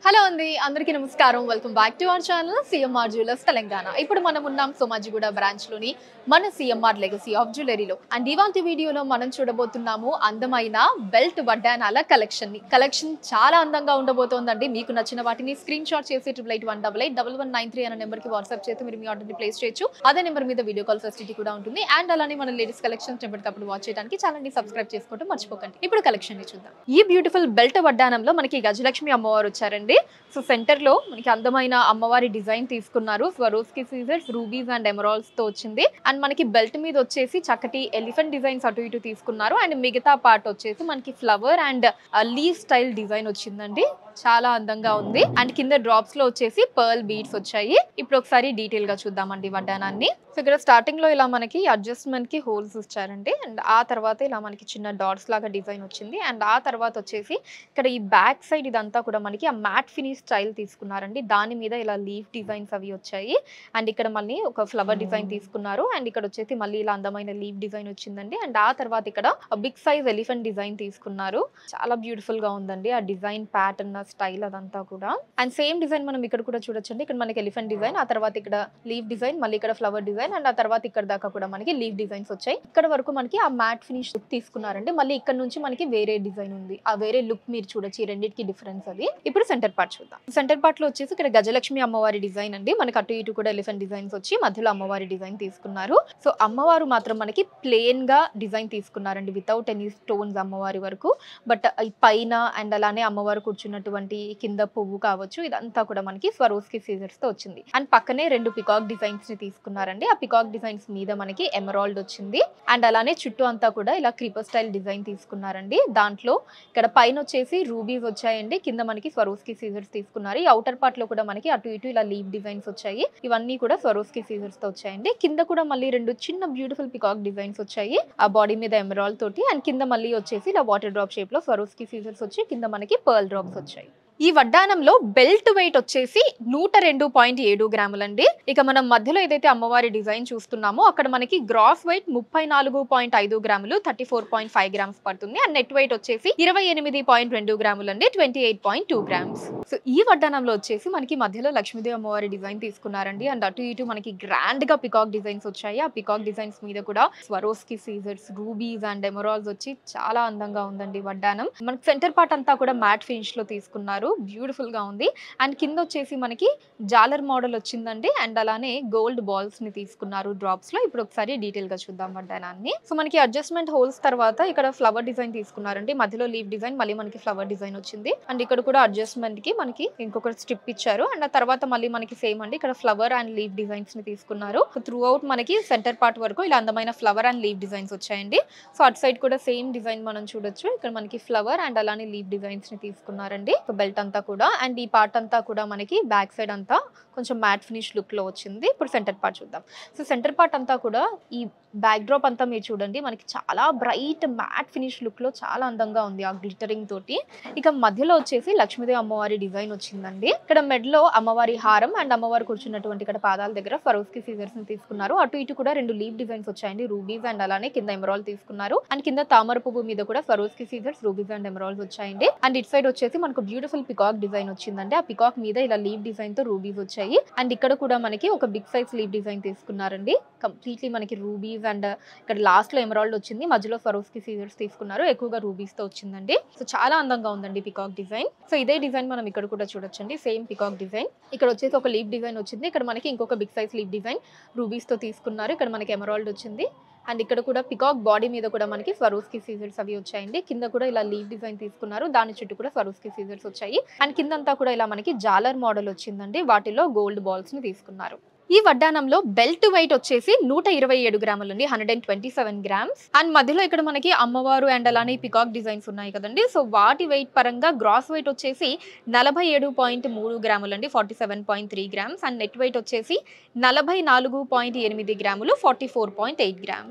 hello అండి అందరికీ నమస్కారం welcome back to our channel CMR jewellers Telangana ఇప్పుడు మనం ఉన్నాం సోమాజిగూడ బ్రాంచ్ లోని మన సిఎంఆర్ లెగసీ ఆఫ్ జ్యువెలరీలో అండ్ ఇవాళ వీడియోలో మనం చూడబోతున్నాము అందమైన బెల్ట్ వడ్డానాల కలెక్షన్ ని కలెక్షన్ చాలా అందంగా ఉండబోతోందండి మీకు నచ్చిన వాటిని స్క్రీన్ షాట్ చేసి triple eight one double eight double one nine three అనే నెంబర్ కి వాట్సాప్ చేసి మీరు మీ ఆర్డర్ ని ప్లేస్ చేయొచ్చు అదే నెంబర్ మీద వీడియో కాల్ ఫెసిలిటీ కూడా ఉంటుంది అండ్ అలానే మన లేడీస్ కలెక్షన్స్ ఎప్పటికప్పుడు వాచ్ చేయడానికి ఛానల్ ని సబ్స్క్రైబ్ చేసుకోవడం మర్చిపోకండి ఇప్పుడు కలెక్షన్ ని చూద్దాం ఈ బ్యూటిఫుల్ బెల్ట్ వడ్డానంలో మనకి గజలక్ష్మి అమ్మవారు వచ్చారండి సో సెంటర్ లో మనకి అందమైన అమ్మవారి డిజైన్ తీసుకున్నారు స్వరోస్కి సీజర్స్ రూబీస్ అండ్ ఎమరాల్స్ తో వచ్చింది అండ్ మనకి బెల్ట్ మీద వచ్చేసి చక్కటి ఎలిఫెంట్ డిజైన్స్ అటు ఇటు తీసుకున్నారు అండ్ మిగతా పార్ట్ వచ్చేసి మనకి flower and leaf style design వచ్చిందండి చాలా అందంగా ఉంది అండ్ కింద డ్రాప్స్ లో వచ్చేసి పర్ల్ బీడ్స్ వచ్చాయి ఇప్పుడు ఒకసారి డీటెయిల్ గా చూద్దామండి వడ్డానాన్ని సో ఇక్కడ స్టార్టింగ్ లో ఇలా మనకి అడ్జస్ట్మెంట్ కి హోల్స్ ఇచ్చారండి అండ్ ఆ తర్వాత ఇలా మనకి చిన్న డాట్స్ లాగా డిజైన్ వచ్చింది అండ్ ఆ తర్వాత వచ్చేసి ఇక్కడ ఈ బ్యాక్ సైడ్ ఇదంతా కూడా మనకి ఆ మ్యాట్ ఫినిష్ స్టైల్ తీసుకున్నారండి దాని మీద ఇలా లీఫ్ డిజైన్స్ అవి వచ్చాయి అండ్ ఇక్కడ మళ్ళీ ఒక ఫ్లవర్ డిజైన్ తీసుకున్నారు అండ్ ఇక్కడ వచ్చేసి మళ్ళీ ఇలా అందమైన లీఫ్ డిజైన్ వచ్చిందండి అండ్ ఆ తర్వాత ఇక్కడ బిగ్ సైజ్ ఎలిఫెంట్ డిజైన్ తీసుకున్నారు చాలా బ్యూటిఫుల్ గా ఉందండి ఆ డిజైన్ ప్యాటర్న్ స్టైల్ అదంతా కూడా అండ్ సేమ్ డిజైన్ మనం ఇక్కడ కూడా చూడొచ్చండి ఇక్కడ మనకి ఎలిఫెంట్ డిజైన్ ఆ తర్వాత ఇక్కడ లీఫ్ డిజైన్ మళ్ళీ ఇక్కడ ఫ్లవర్ డిజైన్ అండ్ ఆ తర్వాత ఇక్కడ దాకా కూడా మనకి లీఫ్ డిజైన్స్ వచ్చాయి ఇక్కడ వరకు మనకి ఆ మ్యాట్ ఫినిష్ లుక్ తీసుకున్నారండి మళ్ళీ ఇక్కడ నుంచి మనకి వేరే డిజైన్ ఉంది ఆ వేరే లుక్ మీరు చూడొచ్చు ఈ రెండింటికి డిఫరెన్స్ అది ఇప్పుడు సెంటర్ పార్ట్ చూద్దాం సెంటర్ పార్ట్ లో వచ్చేసి ఇక్కడ గజలక్ష్మి అమ్మవారి డిజైన్ అండి మనకి అటు ఇటు కూడా ఎలిఫెంట్ డిజైన్స్ వచ్చి మధ్యలో అమ్మవారి డిజైన్ తీసుకున్నారు సో అమ్మవారు మాత్రం మనకి ప్లేన్ గా డిజైన్ తీసుకున్నారండి వితౌట్ ఎనీ స్టోన్స్ అమ్మవారి వరకు బట్ ఈ పైన అండ్ అలానే అమ్మవారు కూర్చున్నటువంటి కింద పువ్వు కావచ్చు ఇదంతా కూడా మనకి స్వరోస్కి సీజర్స్ తో వచ్చింది అండ్ పక్కనే రెండు పికాక్ డిజైన్స్ ని తీసుకున్నారండి ఆ పికాక్ డిజైన్స్ మీద మనకి ఎమరాల్డ్ వచ్చింది అండ్ అలానే చుట్టూ అంతా కూడా ఇలా క్రీపర్ స్టైల్ డిజైన్ తీసుకున్నారండి దాంట్లో ఇక్కడ పైన వచ్చేసి రూబీస్ వచ్చాయండి కింద మనకి స్వరోస్కి సీజర్స్ తీసుకున్నారు ఈ అవుటర్ పార్ట్ లో కూడా మనకి అటు ఇటు ఇలా లీవ్ డిజైన్స్ వచ్చాయి ఇవన్నీ కూడా స్వరోస్కి సీజర్స్ తో వచ్చాయండి కింద కూడా మళ్ళీ రెండు చిన్న బ్యూటిఫుల్ పికాక్ డిజైన్స్ వచ్చాయి ఆ బాడీ మీద ఎమరాల్ తోటి అండ్ కింద మళ్ళీ వచ్చేసి ఇలా వాటర్ డ్రాప్ షేప్ లో స్వరోస్కి సీజర్స్ వచ్చి కింద మనకి పర్ల్ డ్రాప్స్ వచ్చాయి ఈ వడ్డానంలో బెల్ట్ వెయిట్ వచ్చేసి నూట రెండు పాయింట్ ఏడు గ్రాములండి ఇక మనం మధ్యలో ఏదైతే అమ్మవారి డిజైన్ చూస్తున్నామో అక్కడ మనకి గ్రాస్ వెయిట్ ముప్పై నాలుగు పాయింట్ ఐదు గ్రాములు thirty four point five grams పడుతుంది అండ్ నెట్ వెయిట్ వచ్చేసి ఇరవై ఎనిమిది పాయింట్ రెండు గ్రాములు అండి twenty eight point two grams so ఈ వడ్డానంలో వచ్చేసి మనకి మధ్యలో లక్ష్మీదేవి అమ్మవారి డిజైన్ తీసుకున్నారండి అండ్ అటు ఇటు మనకి గ్రాండ్ గా పికాక్ డిజైన్స్ వచ్చాయి ఆ పికాక్ డిజైన్స్ మీద కూడా స్వరోస్కి సీజర్స్ రూబీస్ అండ్ ఎమరాల్స్ వచ్చి చాలా అందంగా ఉందండి వడ్డానం మనకి సెంటర్ పార్ట్ అంతా కూడా మ్యాట్ ఫినిష్ లో తీసుకున్నారు బ్యూటిఫుల్ గా ఉంది అండ్ కింద వచ్చేసి మనకి జాలర్ మోడల్ వచ్చిందండి అండ్ అలానే గోల్డ్ బాల్స్ ని తీసుకున్నారు డ్రాప్స్ లో ఇప్పుడు ఒకసారి డీటెయిల్ గా చూద్దాం వడ్డానాన్ని సో మనకి అడ్జస్ట్మెంట్ హోల్స్ తర్వాత ఇక్కడ ఫ్లవర్ డిజైన్ తీసుకున్నారండి మధ్యలో లీవ్ డిజైన్ మళ్ళీ మనకి ఫ్లవర్ డిజైన్ వచ్చింది అండ్ ఇక్కడ కూడా అడ్జస్ట్మెంట్ కి మనకి ఇంకొక స్ట్రిప్ ఇచ్చారు అండ్ ఆ తర్వాత మళ్ళీ మనకి సేమ్ అండి ఇక్కడ ఫ్లవర్ అండ్ లీవ్ డిజైన్స్ ని తీసుకున్నారు త్రూ అవుట్ మనకి సెంటర్ పార్ట్ వరకు ఇలా అందమైన ఫ్లవర్ అండ్ లీవ్ డిజైన్స్ వచ్చాయండి సో అటు సైడ్ కూడా సేమ్ డిజైన్ మనం చూడొచ్చు ఇక్కడ మనకి ఫ్లవర్ అండ్ అలానే లీవ్ డిజైన్స్ ని తీసుకున్నారండి బెల్ట్ అంతా కూడా అండ్ ఈ పార్ట్ అంతా కూడా మనకి బ్యాక్ సైడ్ అంతా కొంచెం మ్యాట్ ఫినిష్ లుక్ లో వచ్చింది ఇప్పుడు సెంటర్ పార్ట్ చూద్దాం సో సెంటర్ పార్ట్ అంతా కూడా ఈ బ్యాక్ డ్రాప్ అంతా మీరు చూడండి మనకి చాలా బ్రైట్ మ్యాట్ ఫినిష్ లుక్ లో చాలా అందంగా ఉంది ఆ గ్లిటరింగ్ తోటి ఇక మధ్యలో వచ్చేసి లక్ష్మీదేవి అమ్మవారి డిజైన్ వచ్చిందండి ఇక్కడ మెడలో అమ్మవారి హారం అండ్ అమ్మవారు కూర్చున్నటువంటి ఇక్కడ పాదాల దగ్గర ఫరోస్కి సీజర్స్ ని తీసుకున్నారు అటు ఇటు కూడా రెండు లీవ్ డిజైన్స్ వచ్చాయండి రూబీస్ అండ్ అలానే కింద ఎమరాల్ తీసుకున్నారు అండ్ కింద తామర పువ్వు మీద కూడా ఫరోస్కి సీజర్స్ రూబీస్ అండ్ ఎమరాల్స్ వచ్చాయండి అండ్ ఇట్ సైడ్ వచ్చేసి మనకు బ్యూటిఫుల్ పికాక్ డిజైన్ వచ్చిందండి ఆ పికాక్ మీద ఇలా లీవ్ డిజైన్ తో రూబీస్ వచ్చాయి అండ్ ఇక్కడ కూడా మనకి ఒక బిగ్ సైజ్ లీవ్ డిజైన్ తీసుకున్నారండి కంప్లీట్లీ మనకి రూబీస్ అండ్ ఇక్కడ లాస్ట్ లో ఎమరాల్డ్ వచ్చింది మధ్యలో ఫరోస్కి సీజర్స్ తీసుకున్నారు ఎక్కువగా రూబీస్ తో వచ్చిందండి సో చాలా అందంగా ఉందండి పికాక్ డిజైన్ సో ఇదే డిజైన్ మనం ఇక్కడ కూడా చూడొచ్చండి సేమ్ పికాక్ డిజైన్ ఇక్కడ వచ్చేసి ఒక లీవ్ డిజైన్ వచ్చింది ఇక్కడ మనకి ఇంకొక big size leaf design rubies తో తీసుకున్నారు ఇక్కడ మనకి ఎమరాల్డ్ వచ్చింది అండ్ ఇక్కడ కూడా పికాక్ బాడీ మీద కూడా మనకి స్వరోస్కి సీజర్స్ అవి వచ్చాయండి కింద కూడా ఇలా లీవ్ డిజైన్ తీసుకున్నారు దాని చుట్టూ కూడా స్వరోస్కి సీజర్స్ వచ్చాయి అండ్ కిందంతా కూడా ఇలా మనకి జాలర్ మోడల్ వచ్చిందండి వాటిలో గోల్డ్ బాల్స్ ని తీసుకున్నారు ఈ వడ్డానంలో బెల్ట్ వెయిట్ వచ్చేసి నూట ఇరవై ఏడు గ్రాములు అండి hundred and twenty seven grams and మధ్యలో ఇక్కడ మనకి అమ్మవారు అండ్ అలానే పికాక్ డిజైన్స్ ఉన్నాయి కదండి సో వాటి వెయిట్ పరంగా గ్రాస్ వెయిట్ వచ్చేసి నలభై ఏడు పాయింట్ మూడు గ్రాములు అండి forty seven point three grams and net weight వచ్చేసి నలభై నాలుగు పాయింట్ ఎనిమిది గ్రాములు forty four point eight grams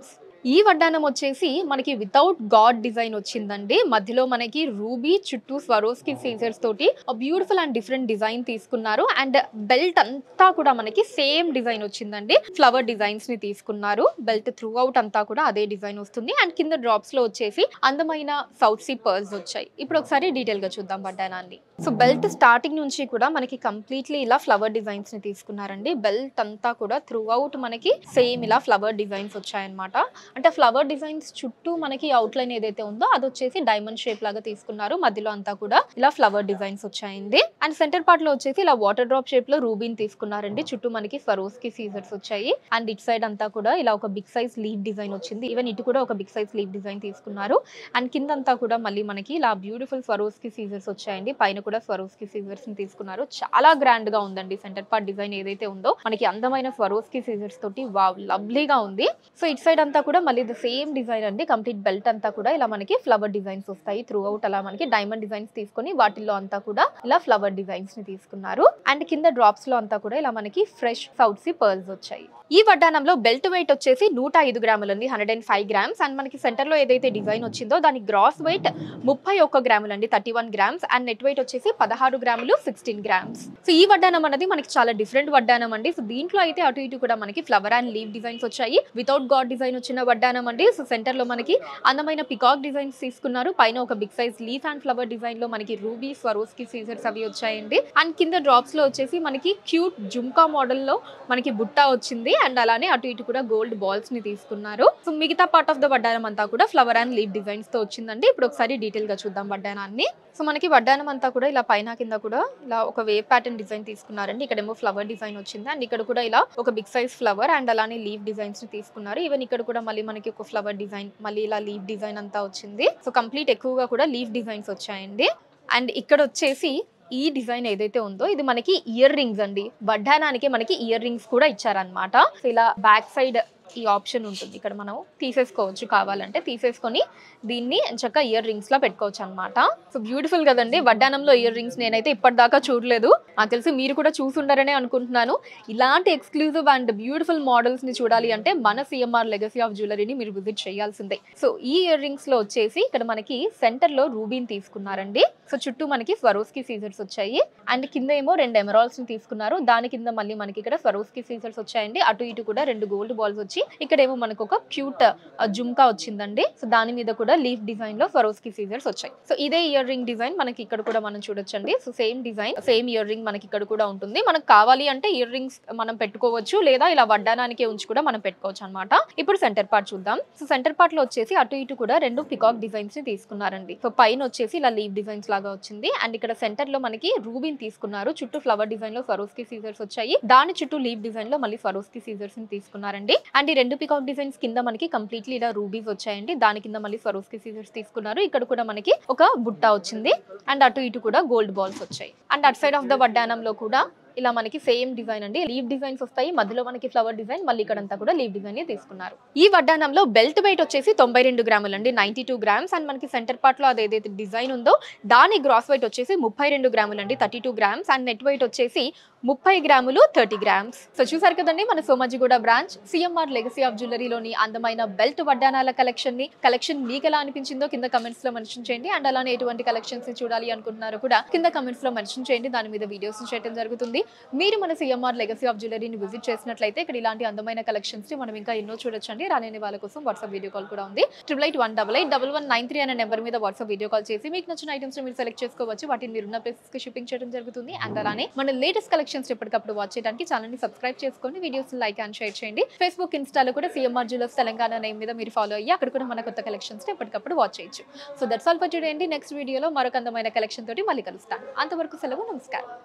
ఈ వడ్డానం వచ్చేసి మనకి వితౌట్ గాడ్ డిజైన్ వచ్చిందండి మధ్యలో మనకి రూబీ చుట్టూ స్వరోస్కి సీజర్స్ తోటి బ్యూటిఫుల్ అండ్ డిఫరెంట్ డిజైన్ తీసుకున్నారు అండ్ బెల్ట్ అంతా కూడా మనకి సేమ్ డిజైన్ వచ్చిందండి ఫ్లవర్ డిజైన్స్ ని తీసుకున్నారు బెల్ట్ త్రూ అవుట్ అంతా కూడా అదే డిజైన్ వస్తుంది అండ్ కింద డ్రాప్స్ లో వచ్చేసి అందమైన సౌత్ సీ పర్ల్స్ వచ్చాయి ఇప్పుడు ఒకసారి డీటెయిల్ గా చూద్దాం వడ్డానాన్ని సో బెల్ట్ స్టార్టింగ్ నుంచి కూడా మనకి కంప్లీట్లీ ఇలా ఫ్లవర్ డిజైన్స్ ని తీసుకున్నారండి బెల్ట్ అంతా కూడా త్రూ అవుట్ మనకి సేమ్ ఇలా ఫ్లవర్ డిజైన్స్ వచ్చాయన్నమాట అంటే ఫ్లవర్ డిజైన్స్ చుట్టూ మనకి అవుట్లైన్ ఏదైతే ఉందో అది వచ్చేసి డైమండ్ షేప్ లాగా తీసుకున్నారు మధ్యలో అంతా కూడా ఇలా ఫ్లవర్ డిజైన్స్ వచ్చాయండి అండ్ సెంటర్ పార్ట్ లో వచ్చేసి ఇలా వాటర్ డ్రాప్ షేప్ లో రూబీన్ తీసుకున్నారండి చుట్టూ మనకి ఫరోస్ కి సీజర్స్ వచ్చాయి అండ్ ఇట్ సైడ్ అంతా కూడా ఇలా ఒక బిగ్ సైజ్ లీవ్ డిజైన్ వచ్చింది ఈవెన్ ఇటు కూడా ఒక బిగ్ సైజ్ లీవ్ డిజైన్ తీసుకున్నారు అండ్ కింద అంతా కూడా మళ్ళీ మనకి ఇలా బ్యూటిఫుల్ ఫరోస్ కి సీజర్స్ వచ్చాయండి పైన కూడా ఫరోస్ కి సీజర్స్ ని తీసుకున్నారు చాలా గ్రాండ్ గా ఉందండి సెంటర్ పార్ట్ డిజైన్ ఏదైతే ఉందో మనకి అందమైన ఫరోస్ కి సీజర్స్ తోటి వావ్ లవ్లీగా ఉంది సో ఇట్ సైడ్ అంతా కూడా మళ్ళీ ద సేమ్ డిజైన్ అండి కంప్లీట్ బెల్ట్ అంతా కూడా ఇలా మనకి ఫ్లవర్ డిజైన్స్ వస్తాయి త్రూ అవుట్ అలా మనకి డైమండ్ డిజైన్స్ తీసుకొని వాటిల్లో అంతా కూడా ఇలా ఫ్లవర్ డిజైన్స్ ని తీసుకున్నారు అండ్ కింద డ్రాప్స్ లో అంతా కూడా ఇలా మనకి ఫ్రెష్ సౌత్ సి పర్ల్స్ వచ్చాయి ఈ వడ్డానంలో బెల్ట్ వెయిట్ వచ్చేసి నూట ఐదు గ్రాములండి hundred and five grams and మనకి సెంటర్ లో ఏదైతే డిజైన్ వచ్చిందో దాని గ్రాస్ వెయిట్ ముప్పై ఒక్క గ్రాములు అండి thirty one grams and net weight వచ్చేసి పదహారు గ్రాములు సిక్స్టీన్ గ్రామ్స్ సో ఈ వడ్డానం అనేది మనకి చాలా డిఫరెంట్ వడ్డానం అండి సో దీంట్లో అయితే అటు ఇటు కూడా మనకి ఫ్లవర్ అండ్ లీవ్ డిజైన్స్ వచ్చాయి వితౌట్ గాడ్ డిజైన్ వచ్చిన వడ్డానం అండి సో సెంటర్ లో మనకి అందమైన పికాక్ డిజైన్స్ తీసుకున్నారు పైన ఒక big size leaf and flower design లో మనకి రూబీ స్వరోస్ కి సీజర్స్ అవి వచ్చాయండి అండ్ కింద డ్రాప్స్ లో వచ్చేసి మనకి క్యూట్ జుమ్కా మోడల్ లో మనకి బుట్ట వచ్చింది అండ్ అలానే అటు ఇటు కూడా గోల్డ్ బాల్స్ ని తీసుకున్నారు సో మిగతా పార్ట్ ఆఫ్ ద వడ్డానం అంతా కూడా ఫ్లవర్ అండ్ లీవ్ డిజైన్స్ తో వచ్చిందండి ఇప్పుడు ఒకసారి డీటెయిల్ గా చూద్దాం వడ్డానాన్ని సో మనకి వడ్డానం అంతా కూడా ఇలా పైన కింద కూడా ఇలా ఒక వేవ్ ప్యాటర్న్ డిజైన్ తీసుకున్నారండి ఇక్కడేమో ఫ్లవర్ డిజైన్ వచ్చింది అండ్ ఇక్కడ కూడా ఇలా ఒక బిగ్ సైజ్ ఫ్లవర్ అండ్ అలానే లీవ్ డిజైన్స్ ని తీసుకున్నారు ఈవెన్ ఇక్కడ కూడా మళ్ళీ మనకి ఒక ఫ్లవర్ డిజైన్ మళ్ళీ ఇలా లీవ్ డిజైన్ అంతా వచ్చింది సో కంప్లీట్ ఎక్కువగా కూడా లీవ్ డిజైన్స్ వచ్చాయండి అండ్ ఇక్కడ వచ్చేసి ఈ డిజైన్ ఏదైతే ఉందో ఇది మనకి ఇయర్ రింగ్స్ అండి వడ్డానానికి మనకి ఇయర్ రింగ్స్ కూడా ఇచ్చారనమాట సో ఇలా బ్యాక్ సైడ్ ఈ ఆప్షన్ ఉంటుంది ఇక్కడ మనం తీసేసుకోవచ్చు కావాలంటే తీసేసుకొని దీన్ని చక్కగా ఇయర్ రింగ్స్ లో పెట్టుకోవచ్చు అనమాట సో బ్యూటిఫుల్ కదండి వడ్డానంలో ఇయర్ రింగ్స్ నేనైతే ఇప్పటిదాకా చూడలేదు నాకు తెలిసి మీరు కూడా చూసుండరనే అనుకుంటున్నాను ఇలాంటి ఎక్స్క్లూజివ్ అండ్ బ్యూటిఫుల్ మోడల్స్ ని చూడాలి అంటే మన సిఎంఆర్ లెగసీ ఆఫ్ జ్యువెలరీని మీరు విజిట్ చేయాల్సిందే సో ఈ ఇయర్ రింగ్స్ లో వచ్చేసి ఇక్కడ మనకి సెంటర్ లో రూబీన్ తీసుకున్నారండి సో చుట్టూ మనకి స్వరోస్కి సీజర్స్ వచ్చాయి అండ్ కింద ఏమో రెండు ఎమరాల్స్ ని తీసుకున్నారు దాని కింద మళ్ళీ మనకి ఇక్కడ స్వరోస్కి సీజర్స్ వచ్చాయండి అటు ఇటు కూడా రెండు గోల్డ్ బాల్స్ వచ్చి ఇక్కడేమో మనకు ఒక క్యూట్ జుమ్కా వచ్చిందండి సో దాని మీద కూడా లీఫ్ డిజైన్ లో ఫరోస్కి సీజర్స్ వచ్చాయి సో ఇదే ఇయర్ రింగ్ డిజైన్ మనకి ఇక్కడ కూడా మనం చూడొచ్చండి so same design same earring మనకి ఇక్కడ కూడా ఉంటుంది మనకు కావాలి అంటే ఇయర్ రింగ్స్ మనం పెట్టుకోవచ్చు లేదా ఇలా వడ్డానానికే ఉంచి కూడా మనం పెట్టుకోవచ్చు అనమాట ఇప్పుడు సెంటర్ పార్ట్ చూద్దాం సో సెంటర్ పార్ట్ లో వచ్చేసి అటు ఇటు కూడా రెండు పికాక్ డిజైన్స్ ని తీసుకున్నారండి సో పైన వచ్చేసి ఇలా లీవ్ డిజైన్స్ లాగా వచ్చింది అండ్ ఇక్కడ సెంటర్ లో మనకి రూబిన్ తీసుకున్నారు చుట్టూ ఫ్లవర్ డిజైన్ లో ఫరోస్కి సీజర్స్ వచ్చాయి దాని చుట్టూ లీవ్ డిజైన్ లో మళ్ళీ ఫరోస్కి సీజర్స్ ని తీసుకున్నారండి అండ్ ఈ రెండు పికాక్ డిజైన్స్ కింద మనకి కంప్లీట్లీ ఇలా రూబీస్ వచ్చాయండి దాని కింద మళ్ళీ ఫరోస్కి సీజర్స్ తీసుకున్నారు ఇక్కడ కూడా మనకి ఒక బుట్ట వచ్చింది అండ్ అటు ఇటు కూడా గోల్డ్ బాల్స్ వచ్చాయి and at side of the వడ్డానంలో కూడా ఇలా మనకి సేమ్ డిజైన్ అండి లీవ్ డిజైన్స్ వస్తాయి మధ్యలో మనకి ఫ్లవర్ డిజైన్ మళ్ళీ ఇక్కడంతా కూడా లీవ్ డిజైన్ తీసుకున్నారు ఈ వడ్డానంలో బెల్ట్ వెయిట్ వచ్చేసి తొంభై రెండు గ్రాములు అండి నైన్టీ టూ గ్రామ్స్ అండ్ మనకి సెంటర్ పార్ట్ లో అదేదైతే డిజైన్ ఉందో దాని గ్రాస్ వెయిట్ వచ్చేసి ముప్పై రెండు గ్రాములు అండి thirty two grams and net weight వచ్చేసి ముప్పై గ్రాములు థర్టీ గ్రామ్స్ సో చూసారు కదండి మన Somajiguda branch CMR legacy of జ్యువెలరీలోని అందమైన బెల్ట్ వడ్డానాల కలెక్షన్ ని కలెక్షన్ మీకు ఎలా అనిపించిందో కింద కమెంట్స్ లో మెన్షన్ చేయండి అండ్ అలానే ఎటువంటి కలెక్షన్స్ ని చూడాలి అనుకుంటున్నారో కూడా కింద కమెంట్స్ లో మెన్షన్ చేయండి దాని మీద వీడియోస్ చేయడం జరుగుతుంది మీరు మన సిఎంఆర్ లెగసీ ఆఫ్ జ్యువెలరీని విజిట్ చేసినట్లయితే ఇక్కడ ఇలాంటి అందమైన కలెక్షన్స్ ని మనం ఇంకా ఎన్నో చూడొచ్చండి రాలేని వాళ్ళ కోసం వాట్సాప్ వీడియో కాల్ కూడా ఉంది triple eight one double eight double one nine three అనే నెంబర్ మీద వాట్సాప్ వీడియో కాల్ చేసి మీకు నచ్చిన ఐటమ్స్ మీరు సెలెక్ట్ చేసుకోవచ్చు వాటిని మీరు ఉన్న ప్లేసెస్ కి షిప్పింగ్ చేయడం జరుగుతుంది అండ్ అలానే మన లేటెస్ట్ కలెక్షన్స్ ఎప్పటికప్పుడు వాచ్ చేయడానికి ఛానల్ ని సబ్స్క్రైబ్ చేసుకోండి వీడియోస్ లైక్ అండ్ షేర్ చేయండి ఫేస్బుక్ ఇన్స్టాలో కూడా సిఎంఆర్ జ్యువెలర్స్ తెలంగాణ నేమ్ మీద మీరు ఫాలో అయ్యి అక్కడ కూడా మన కొత్త కలెక్షన్స్ ఎప్పటికప్పుడు వాచ్ చేయొచ్చు so that's all for today అండి నెక్స్ట్ వీడియోలో మరొక అందమైన కలెక్షన్ తోటి మళ్ళీ కలుస్తాను అంతవరకు సెలవు నమస్కారం